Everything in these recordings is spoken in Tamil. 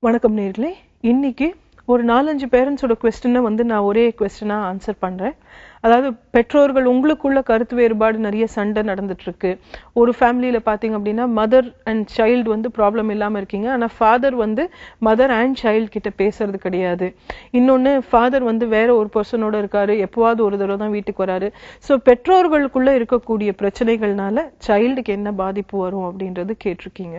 வணக்கம் நேர்களே இன்னைக்கு ஒரு நாலஞ்சு பேரண்ட்ஸோட கொஸ்டினை வந்து நான் ஒரே கொஸ்டினாக ஆன்சர் பண்ணுறேன் அதாவது பெற்றோர்கள் உங்களுக்குள்ள கருத்து வேறுபாடு நிறைய சண்டை நடந்துட்டு இருக்கு ஒரு ஃபேமிலியில் பார்த்தீங்க அப்படின்னா மதர் அண்ட் சைல்டு வந்து ப்ராப்ளம் இல்லாமல் இருக்கீங்க ஆனால் ஃபாதர் வந்து மதர் அண்ட் சைல்டு கிட்ட பேசுறது கிடையாது இன்னொன்று ஃபாதர் வந்து வேற ஒரு பர்சனோட இருக்காரு எப்போவாவது ஒரு தடவை தான் வீட்டுக்கு வராரு ஸோ பெற்றோர்களுக்குள்ள இருக்கக்கூடிய பிரச்சனைகள்னால சைல்டுக்கு என்ன பாதிப்பு வரும் அப்படின்றது கேட்டிருக்கீங்க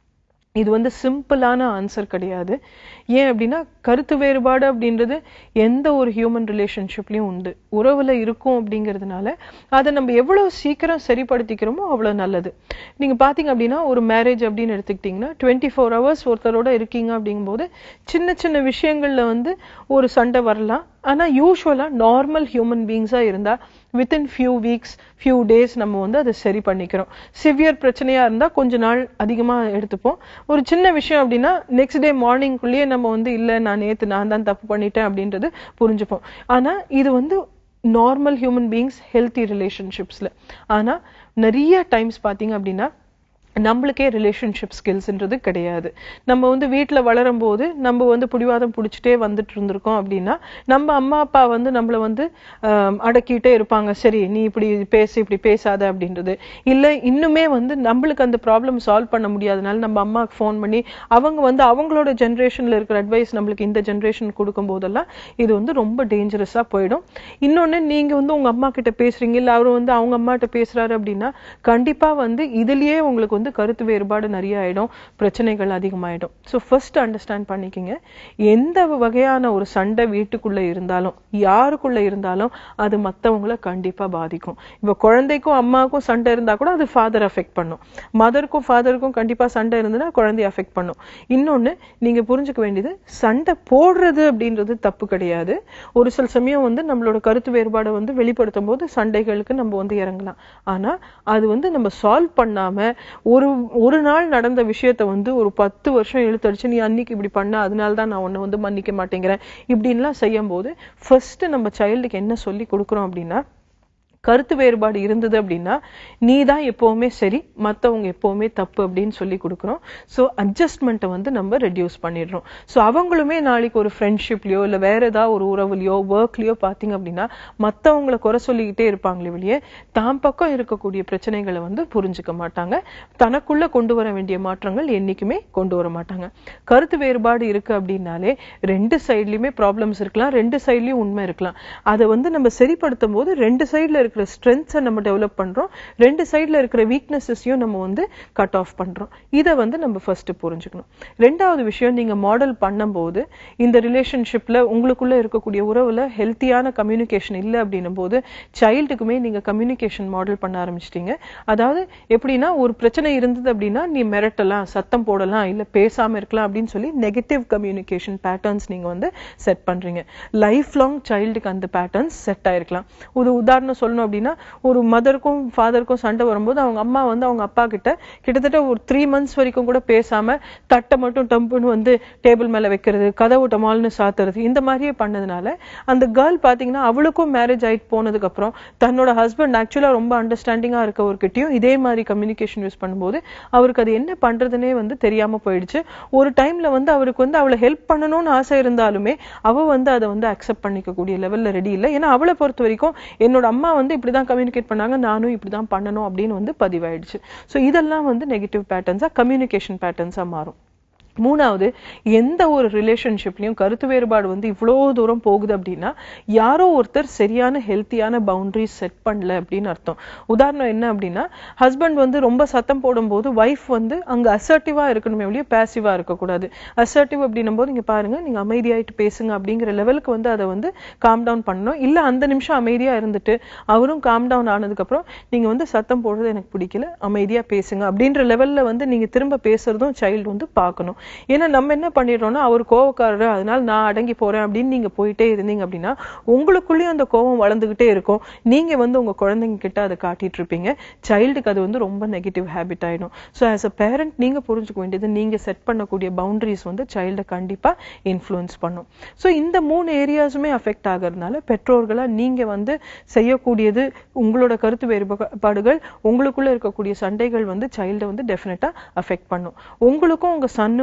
இது வந்து சிம்பிளான ஆன்சர் கிடையாது ஏன் அப்படின்னா கருத்து வேறுபாடு அப்படின்றது எந்த ஒரு ஹியூமன் ரிலேஷன்ஷிப்லயும் உண்டு உறவுல இருக்கும் அப்படிங்கிறதுனால அதை நம்ம எவ்வளவு சீக்கிரம் சரிப்படுத்திக்கிறோமோ அவ்வளவு நல்லது நீங்க பாத்தீங்க அப்படின்னா ஒரு மேரேஜ் அப்படின்னு எடுத்துக்கிட்டீங்கன்னா டுவெண்ட்டி ஃபோர் ஹவர்ஸ் ஒருத்தரோட இருக்கீங்க அப்படிங்கும்போது சின்ன சின்ன விஷயங்கள்ல வந்து ஒரு சண்டை வரலாம் ஆனா யூஸ்வலா நார்மல் ஹியூமன் பீங்ஸா இருந்தா within few weeks few days நம்ம வந்து அதை சரி பண்ணிக்கிறோம் சிவியர் பிரச்சனையா இருந்தா கொஞ்ச நாள் அதிகமா எடுத்துப்போம் ஒரு சின்ன விஷயம் அப்படின்னா நெக்ஸ்ட் டே மார்னிங்குள்ளேயே நம்ம வந்து இல்ல நான் நேத்து நான் தான் தப்பு பண்ணிட்டேன் அப்படின்றது புரிஞ்சுப்போம் ஆனா இது வந்து நார்மல் ஹியூமன் பீயிங்ஸ் ஹெல்த்தி ரிலேஷன்ஷிப்ஸ்ல ஆனா நிறைய டைம்ஸ் பாத்தீங்க அப்படின்னா நம்மளுக்கே ரிலேஷன்ஷிப் ஸ்கில்ஸ்ன்றது கிடையாது நம்ம வந்து வீட்டில் வளரும் போது நம்ம வந்து பிடிவாதம் பிடிச்சிட்டே வந்துட்டு இருந்திருக்கோம் அப்படின்னா நம்ம அம்மா அப்பா வந்து நம்மளை வந்து ஆஹ், அடக்கிட்டே இருப்பாங்க சரி நீ இப்படி பேசு இப்படி பேசாத அப்படின்றது இல்லை இன்னுமே வந்து நம்மளுக்கு அந்த ப்ராப்ளம் சால்வ் பண்ண முடியாதனால நம்ம அம்மாவுக்கு ஃபோன் பண்ணி அவங்க வந்து அவங்களோட ஜென்ரேஷன்ல இருக்கிற அட்வைஸ் நம்மளுக்கு இந்த ஜென்ரேஷன் கொடுக்கும் போதெல்லாம் இது வந்து ரொம்ப டேஞ்சரஸாக போயிடும் இன்னொன்று நீங்க வந்து உங்க அம்மா கிட்ட பேசுறீங்க இல்லை அவர் வந்து அவங்க அம்மா கிட்ட பேசுறாரு அப்படின்னா கண்டிப்பா வந்து இதுலயே உங்களுக்கு வந்து கருத்து வேறுபாடு நிறைய ஆயிடும் பிரச்சனைகள் அதிகமாயிடும் ஸோ ஃபர்ஸ்ட் அண்டர்ஸ்டாண்ட் பண்ணிக்கங்க எந்த வகையான ஒரு சண்டை வீட்டுக்குள்ள இருந்தாலும் யாருக்குள்ள இருந்தாலும் அது மத்தவங்கள கண்டிப்பா பாதிக்கும் இப்போ குழந்தைக்கும் அம்மாவுக்கும் சண்டை இருந்தா கூட அது ஃபாதர் அஃபெக்ட் பண்ணும் மதருக்கும் ஃபாதருக்கும் கண்டிப்பா சண்டை இருந்ததுன்னா குழந்தைய அஃபெக்ட் பண்ணும் இன்னொன்னு நீங்க புரிஞ்சுக்க வேண்டியது சண்டை போடுறது அப்படின்றது தப்பு கிடையாது ஒரு சில சமயம் வந்து நம்மளோட கருத்து வேறுபாடை வந்து வெளிப்படுத்தும் போது சண்டைகளுக்கு நம்ம வந்து இறங்கலாம் ஆனா அது வந்து நம்ம சால்வ் பண்ணாம ஒரு ஒரு நாள் நடந்த விஷயத்த வந்து ஒரு பத்து வருஷம் இழுத்தடிச்சு நீ அன்னைக்கு இப்படி பண்ண அதனால தான் நான் உன்னை வந்து மன்னிக்க மாட்டேங்கிறேன் இப்படின்லாம் செய்யும் போது ஃபர்ஸ்ட் நம்ம சைல்டுக்கு என்ன சொல்லி கொடுக்குறோம் அப்படின்னா கருத்து வேறுபாடு இருந்தது அப்படின்னா நீ தான் எப்பவுமே சரி மத்தவங்க எப்பவுமே தப்பு அப்படின்னு சொல்லி கொடுக்குறோம் ஸோ அட்ஜஸ்ட்மெண்ட்டை வந்து நம்ம ரெடியூஸ் பண்ணிடுறோம் ஸோ அவங்களுமே நாளைக்கு ஒரு ஃப்ரெண்ட்ஷிப்லயோ இல்லை வேற ஏதாவது ஒரு உறவுலையோ ஒர்க்லயோ பார்த்தீங்க அப்படின்னா மத்தவங்கள குறை சொல்லிக்கிட்டே இருப்பாங்களே வெளியே தான் பக்கம் இருக்கக்கூடிய பிரச்சனைகளை வந்து புரிஞ்சுக்க மாட்டாங்க தனக்குள்ள கொண்டு வர வேண்டிய மாற்றங்கள் என்னைக்குமே கொண்டு வர மாட்டாங்க கருத்து வேறுபாடு இருக்கு அப்படின்னாலே ரெண்டு சைட்லயுமே ப்ராப்ளம்ஸ் இருக்கலாம் ரெண்டு சைட்லயும் உண்மை இருக்கலாம் அதை வந்து நம்ம சரிப்படுத்தும் போது ரெண்டு சைடுல இருக்கிற ஸ்ட்ரென்த்ஸை நம்ம டெவலப் பண்றோம் ரெண்டு சைடுல இருக்கிற வீக்னஸஸையும் நம்ம வந்து கட் ஆஃப் பண்றோம் இதை வந்து நம்ம ஃபர்ஸ்ட் புரிஞ்சுக்கணும் ரெண்டாவது விஷயம் நீங்க மாடல் பண்ணும்போது இந்த ரிலேஷன்ஷிப்ல உங்களுக்குள்ள இருக்கக்கூடிய உறவுல ஹெல்த்தியான கம்யூனிகேஷன் இல்லை அப்படின்னும் போது சைல்டுக்குமே நீங்க கம்யூனிகேஷன் மாடல் பண்ண ஆரம்பிச்சிட்டீங்க அதாவது எப்படின்னா ஒரு பிரச்சனை இருந்தது அப்படின்னா நீ மிரட்டலாம் சத்தம் போடலாம் இல்ல பேசாம இருக்கலாம் அப்படின்னு சொல்லி நெகட்டிவ் கம்யூனிகேஷன் பேட்டர்ன்ஸ் நீங்க வந்து செட் பண்றீங்க லைஃப் லாங் சைல்டுக்கு அந்த பேட்டர்ன்ஸ் செட் ஆயிருக்கலாம் ஒரு உதாரணம் சொல்லணும் அப்படின்னா ஒரு மதருக்கும் ஃபாதருக்கும் சண்டை வரும்போது அவங்க அம்மா வந்து அவங்க அப்பா கிட்ட கிட்டத்தட்ட ஒரு த்ரீ மந்த்ஸ் வரைக்கும் கூட பேசாம தட்டை மட்டும் டம்புன்னு வந்து டேபிள் மேல வைக்கிறது கதவு டமால்னு சாத்துறது இந்த மாதிரியே பண்ணதுனால அந்த கேர்ள் பாத்தீங்கன்னா அவளுக்கும் மேரேஜ் ஆயிட்டு போனதுக்கு அப்புறம் தன்னோட ஹஸ்பண்ட் ஆக்சுவலா ரொம்ப அண்டர்ஸ்டாண்டிங்கா இருக்கவர்கிட்டயும் இதே மாதிரி கம்யூனிகேஷன் யூஸ் பண்ணும்போது அவருக்கு அது என்ன பண்றதுனே வந்து தெரியாம போயிடுச்சு ஒரு டைம்ல வந்து அவருக்கு வந்து அவளை ஹெல்ப் பண்ணணும்னு ஆசை இருந்தாலுமே அவ வந்து அதை வந்து அக்செப்ட் பண்ணிக்கக்கூடிய லெவல்ல ரெடி இல்லை ஏன்னா அவளை பொறுத்த வரைக்கும் என்னோட அம்மா வந்து இப்படிதான் கம்யூனிகேட் பண்ணாங்க நானும் இப்படிதான் பண்ணணும் அப்படின்னு வந்து பதிவாயிடுச்சு ஸோ இதெல்லாம் வந்து நெகட்டிவ் பேட்டர்ன்ஸா கம்யூனிகேஷன் பேட்டர்ன்ஸா மாறும் மூணாவது எந்த ஒரு ரிலேஷன்ஷிப்லயும் கருத்து வேறுபாடு வந்து இவ்வளோ தூரம் போகுது அப்படின்னா யாரோ ஒருத்தர் சரியான ஹெல்த்தியான பவுண்டரிஸ் செட் பண்ணல அப்படின்னு அர்த்தம் உதாரணம் என்ன அப்படின்னா ஹஸ்பண்ட் வந்து ரொம்ப சத்தம் போடும்போது ஒய்ஃப் வந்து அங்க அசர்ட்டிவா இருக்கணுமே ஒழிய பேசிவா இருக்கக்கூடாது அசர்ட்டிவ் அப்படின்னும் போது இங்க பாருங்க நீங்க அமைதியாயிட்டு பேசுங்க அப்படிங்கிற லெவலுக்கு வந்து அதை வந்து காம் டவுன் பண்ணணும் இல்ல அந்த நிமிஷம் அமைதியா இருந்துட்டு அவரும் காம் டவுன் ஆனதுக்கு அப்புறம் நீங்க வந்து சத்தம் போடுறது எனக்கு பிடிக்கல அமைதியா பேசுங்க அப்படின்ற லெவல்ல வந்து நீங்க திரும்ப பேசுறதும் சைல்டு வந்து பார்க்கணும் ஏன்னா நம்ம என்ன பண்ணிடுறோம்னா அவர் கோவக்காரர் அதனால நான் அடங்கி போறேன் அப்படின்னு நீங்க போயிட்டே இருந்தீங்க அப்படின்னா உங்களுக்குள்ளேயும் அந்த கோவம் வளர்ந்துகிட்டே இருக்கும் நீங்க வந்து உங்க குழந்தைங்க கிட்ட அதை காட்டிட்டு இருப்பீங்க சைல்டுக்கு அது வந்து ரொம்ப நெகட்டிவ் ஹேபிட் ஆயிடும் ஸோ ஆஸ் அ பேரண்ட் நீங்க புரிஞ்சுக்க வேண்டியது நீங்க செட் பண்ணக்கூடிய பவுண்டரிஸ் வந்து சைல்டை கண்டிப்பா இன்ஃப்ளூயன்ஸ் பண்ணும் ஸோ இந்த மூணு ஏரியாஸுமே அஃபெக்ட் ஆகிறதுனால பெற்றோர்களா நீங்க வந்து செய்யக்கூடியது உங்களோட கருத்து வேறுபாடுகள் உங்களுக்குள்ள இருக்கக்கூடிய சண்டைகள் வந்து சைல்டை வந்து டெஃபினட்டா அஃபெக்ட் பண்ணும் உங்களுக்கும் உங்க சன்னுக்கும்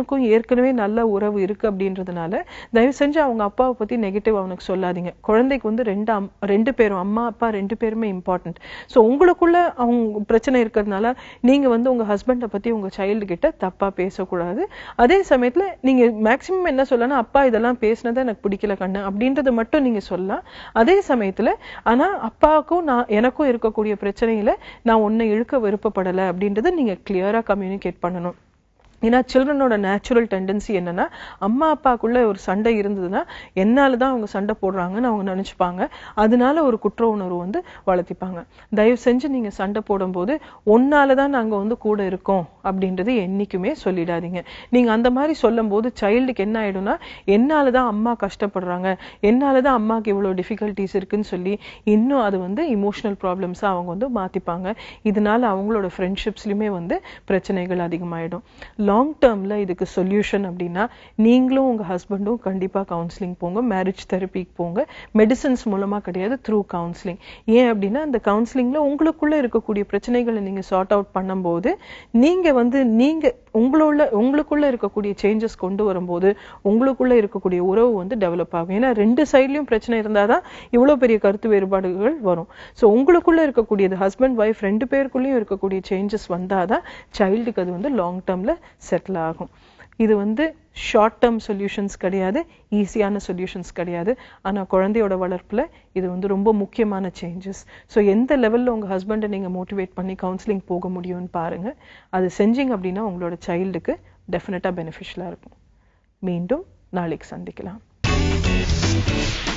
உங்களுக்கும் ஏற்கனவே நல்ல உறவு இருக்கு அப்படின்றதுனால தயவு செஞ்சு அவங்க அப்பாவை பத்தி நெகட்டிவ் அவனுக்கு சொல்லாதீங்க குழந்தைக்கு வந்து ரெண்டு அம் ரெண்டு பேரும் அம்மா அப்பா ரெண்டு பேருமே இம்பார்ட்டன்ட் ஸோ உங்களுக்குள்ள அவங்க பிரச்சனை இருக்கிறதுனால நீங்க வந்து உங்க ஹஸ்பண்டை பத்தி உங்க சைல்டு கிட்ட தப்பா பேசக்கூடாது அதே சமயத்துல நீங்க மேக்சிமம் என்ன சொல்லலாம் அப்பா இதெல்லாம் பேசினதை எனக்கு பிடிக்கல கண்ணு அப்படின்றத மட்டும் நீங்க சொல்லலாம் அதே சமயத்துல ஆனா அப்பாவுக்கும் நான் எனக்கும் இருக்கக்கூடிய பிரச்சனையில நான் உன்னை இழுக்க விருப்பப்படலை அப்படின்றத நீங்க கிளியரா கம்யூனிகேட் பண்ணணும் ஏன்னா சில்ட்ரனோட நேச்சுரல் டெண்டன்சி என்னன்னா அம்மா அப்பாக்குள்ள ஒரு சண்டை இருந்ததுன்னா என்னால தான் அவங்க சண்டை போடுறாங்கன்னு அவங்க நினைச்சுப்பாங்க அதனால ஒரு குற்ற உணர்வு வந்து வளர்த்திப்பாங்க தயவு செஞ்சு நீங்க சண்டை போடும்போது ஒன்னால தான் நாங்க வந்து கூட இருக்கோம் அப்படின்றது என்னைக்குமே சொல்லிடாதீங்க நீங்க அந்த மாதிரி சொல்லும் போது சைல்டுக்கு என்ன ஆயிடும்னா என்னால தான் அம்மா கஷ்டப்படுறாங்க என்னால தான் அம்மாக்கு இவ்வளவு டிஃபிகல்ட்டிஸ் இருக்குன்னு சொல்லி இன்னும் அது வந்து இமோஷனல் ப்ராப்ளம்ஸா அவங்க வந்து மாத்திப்பாங்க இதனால அவங்களோட ஃப்ரெண்ட்ஷிப்ஸ்லயுமே வந்து பிரச்சனைகள் அதிகமாயிடும் லாங் டேர்ம்ல இதுக்கு சொல்யூஷன் அப்படின்னா நீங்களும் உங்க ஹஸ்பண்டும் கண்டிப்பா கவுன்சிலிங் போங்க மேரேஜ் தெரப்பிக்கு போங்க மெடிசன்ஸ் மூலமா கிடையாது த்ரூ கவுன்சிலிங் ஏன் அப்படின்னா அந்த கவுன்சிலிங்ல உங்களுக்குள்ள இருக்கக்கூடிய பிரச்சனைகளை நீங்க சார்ட் அவுட் பண்ணும்போது நீங்க வந்து நீங்க உங்களோட உங்களுக்குள்ள இருக்கக்கூடிய சேஞ்சஸ் கொண்டு வரும்போது உங்களுக்குள்ள இருக்கக்கூடிய உறவு வந்து டெவலப் ஆகும் ஏன்னா ரெண்டு சைட்லயும் பிரச்சனை இருந்தாதான் இவ்வளவு பெரிய கருத்து வேறுபாடுகள் வரும் ஸோ உங்களுக்குள்ள இருக்கக்கூடியது ஹஸ்பண்ட் ஒய்ஃப் ரெண்டு பேருக்குள்ளேயும் இருக்கக்கூடிய சேஞ்சஸ் வந்தாதான் சைல்டுக்கு அது வந்து லாங் டேர்ம்ல செட்டில் ஆகும் இது வந்து ஷார்ட் டேர்ம் சொல்யூஷன்ஸ் கிடையாது ஈஸியான சொல்யூஷன்ஸ் கிடையாது ஆனா குழந்தையோட வளர்ப்புல இது வந்து ரொம்ப முக்கியமான சேஞ்சஸ் ஸோ எந்த லெவல்ல உங்க ஹஸ்பண்டை நீங்க மோட்டிவேட் பண்ணி கவுன்சிலிங் போக முடியும்னு பாருங்க அது செஞ்சீங்க அப்படின்னா உங்களோட சைல்டுக்கு டெஃபினட்டா பெனிஃபிஷியலா இருக்கும் மீண்டும் நாளைக்கு சந்திக்கலாம்